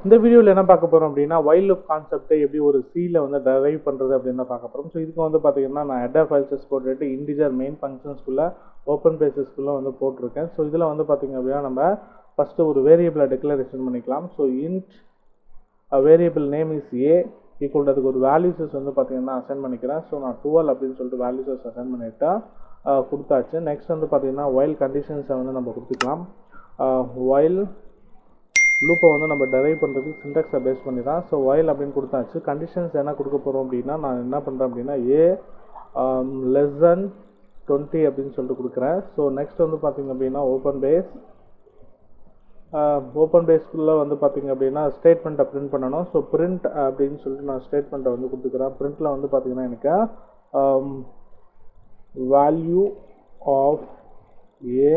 இந்த வீடியோவில் என்ன பார்க்க போகிறோம் அப்படின்னா வைல்ட் லுக் கான்செப்டை எப்படி ஒரு சீல வந்து டெரைவ் பண்ணுறது அப்படின்னு தான் பார்க்க போகிறோம் ஸோ இதுக்கு வந்து பார்த்தீங்கன்னா நான் ஹெட்டர் ஃபைல்ஸஸ் போட்டுட்டு இன்டிஜர் மெயின் ஃபங்க்ஷன்ஸ்குள்ளே ஓப்பன் பேசஸ்க்குள்ளே வந்து போட்டிருக்கேன் ஸோ இதில் வந்து பார்த்தீங்க அப்படின்னா நம்ம ஃபஸ்ட்டு ஒரு வேரியபிளை டிக்ளரேஷன் பண்ணிக்கலாம் so int variable name is A equal அதுக்கு ஒரு வேல்யூஸஸ் வந்து பார்த்தீங்கன்னா அசைன் பண்ணிக்கிறேன் ஸோ நான் டுவெல் அப்படின்னு சொல்லிட்டு வேல்யூஸஸ் அசைன் பண்ணிவிட்டா கொடுத்தாச்சு நெக்ஸ்ட் வந்து பார்த்தீங்கன்னா ஒயில் கண்டிஷன்ஸை வந்து நம்ம கொடுத்துக்கலாம் ஒயில் லூப்பை வந்து நம்ம டெரைவ் பண்ணுறதுக்கு சின்டெக்ஸை பேஸ் பண்ணி தான் ஸோ ஒயில் அப்படின்னு கொடுத்தாச்சு கண்டிஷன்ஸ் என்ன கொடுக்க போகிறோம் அப்படின்னா நான் என்ன பண்ணுறேன் அப்படின்னா ஏ லெஸ் தென் டுவெண்ட்டி அப்படின்னு சொல்லிட்டு கொடுக்குறேன் ஸோ நெக்ஸ்ட் வந்து பார்த்தீங்க அப்படின்னா ஓப்பன் பேஸ் ஓப்பன் பேஸ்க்குள்ளே வந்து பார்த்தீங்க அப்படின்னா ஸ்டேட்மெண்ட்டை பிரிண்ட் பண்ணணும் ஸோ பிரிண்ட் அப்படின்னு சொல்லிட்டு நான் ஸ்டேட்மெண்ட்டை வந்து கொடுத்துக்கிறேன் பிரிண்ட்டில் வந்து பார்த்தீங்கன்னா எனக்கு வேல்யூ ஆஃப் ஏ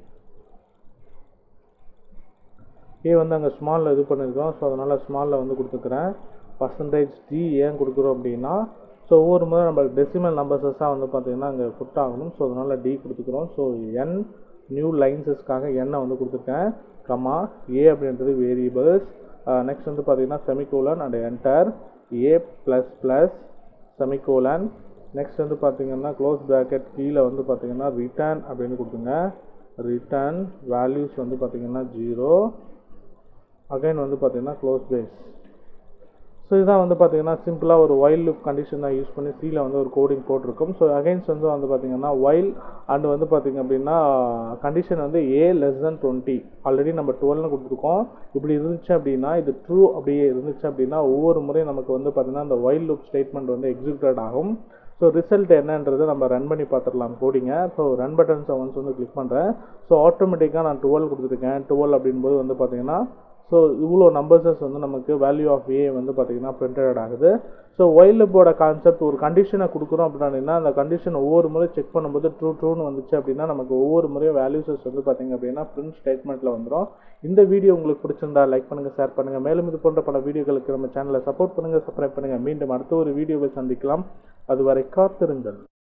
ஏ வந்து அங்கே ஸ்மாலில் இது பண்ணியிருக்கோம் ஸோ அதனால் ஸ்மாலில் வந்து கொடுத்துக்கிறேன் பர்சன்டேஜ் டி ஏன் கொடுக்குறோம் அப்படின்னா ஸோ ஒவ்வொரு முறை நம்ம டெசிமல் நம்பர்ஸஸாக வந்து பார்த்திங்கன்னா அங்கே ஃபுட் ஆகணும் ஸோ அதனால் டி கொடுத்துக்கிறோம் ஸோ என் நியூ லைன்ஸஸ்க்காக எண்ணை வந்து கொடுத்துருக்கேன் கமா ஏ அப்படின்றது வேரியபிள்ஸ் நெக்ஸ்ட் வந்து பார்த்தீங்கன்னா semicolon and enter A plus plus semicolon next வந்து பார்த்தீங்கன்னா க்ளோஸ் ப்ராக்கெட் கீழே வந்து பார்த்தீங்கன்னா ரிட்டர்ன் அப்படின்னு கொடுத்துங்க ரிட்டர்ன் வேல்யூஸ் வந்து பார்த்தீங்கன்னா ஜீரோ அகைன் வந்து பார்த்தீங்கன்னா க்ளோஸ் பேஸ் ஸோ இதுதான் வந்து பார்த்தீங்கன்னா சிம்பிளாக ஒரு வைல் லுக் கண்டிஷன் தான் யூஸ் பண்ணி சீல வந்து ஒரு கோடிங் போட்டிருக்கும் ஸோ அகைன்ஸ் வந்து வந்து பார்த்தீங்கன்னா வைல் அண்ட் வந்து பார்த்தீங்க அப்படின்னா கண்டிஷன் வந்து A less then twenty already நம்ம டுவெல்னு கொடுத்துருக்கோம் இப்படி இருந்துச்சு அப்படின்னா இது ட்ரூ அப்படியே இருந்துச்சு அப்படின்னா ஒவ்வொரு முறையும் நமக்கு வந்து பார்த்தீங்கன்னா இந்த வைல் லுக் ஸ்டேட்மெண்ட் வந்து எக்ஸிக்யூட்டட் ஆகும் ஸோ ரிசல்ட் என்னன்றதை நம்ம ரன் பண்ணி பார்த்துடலாம் கோடிங்க ஸோ ரன் பட்டன்ஸை ஒன்ஸ் வந்து கிளிக் பண்ணுறேன் ஸோ ஆட்டோமேட்டிக்காக நான் டுவெல் கொடுத்துருக்கேன் டுவெல் அப்படின்போது வந்து பார்த்தீங்கன்னா ஸோ இவ்வளோ நம்பர்ஸஸ் வந்து நமக்கு வேல்யூ ஆஃப் ஏ வந்து பார்த்தீங்கன்னா பிரிண்டட் ஆகுது ஸோ ஒயிலப்போட கான்செப்ட் ஒரு கண்டிஷனை கொடுக்குறோம் அப்படின்னா அந்த கண்டிஷன் ஒவ்வொரு முறை செக் பண்ணும்போது ட்ரூ ட்ரூன்னு வந்துச்சு அப்படின்னா நமக்கு ஒவ்வொரு முறையும் வேல்யூஸஸ் வந்து பார்த்தீங்க அப்படின்னா பிரிண்ட் ஸ்டேட்மெண்ட்டில் வந்துடும் இந்த வீடியோ உங்களுக்கு பிடிச்சிருந்தா லைக் பண்ணுங்கள் ஷேர் பண்ணுங்கள் மேலும் இது போன்ற பல வீடியோகளுக்கு நம்ம சேனலை சப்போர்ட் பண்ணுங்கள் சப்ஸ்கிரைப் பண்ணுங்கள் மீண்டும் அடுத்த ஒரு வீடியோவை சந்திக்கலாம் அதுவரை காத்திருங்கள்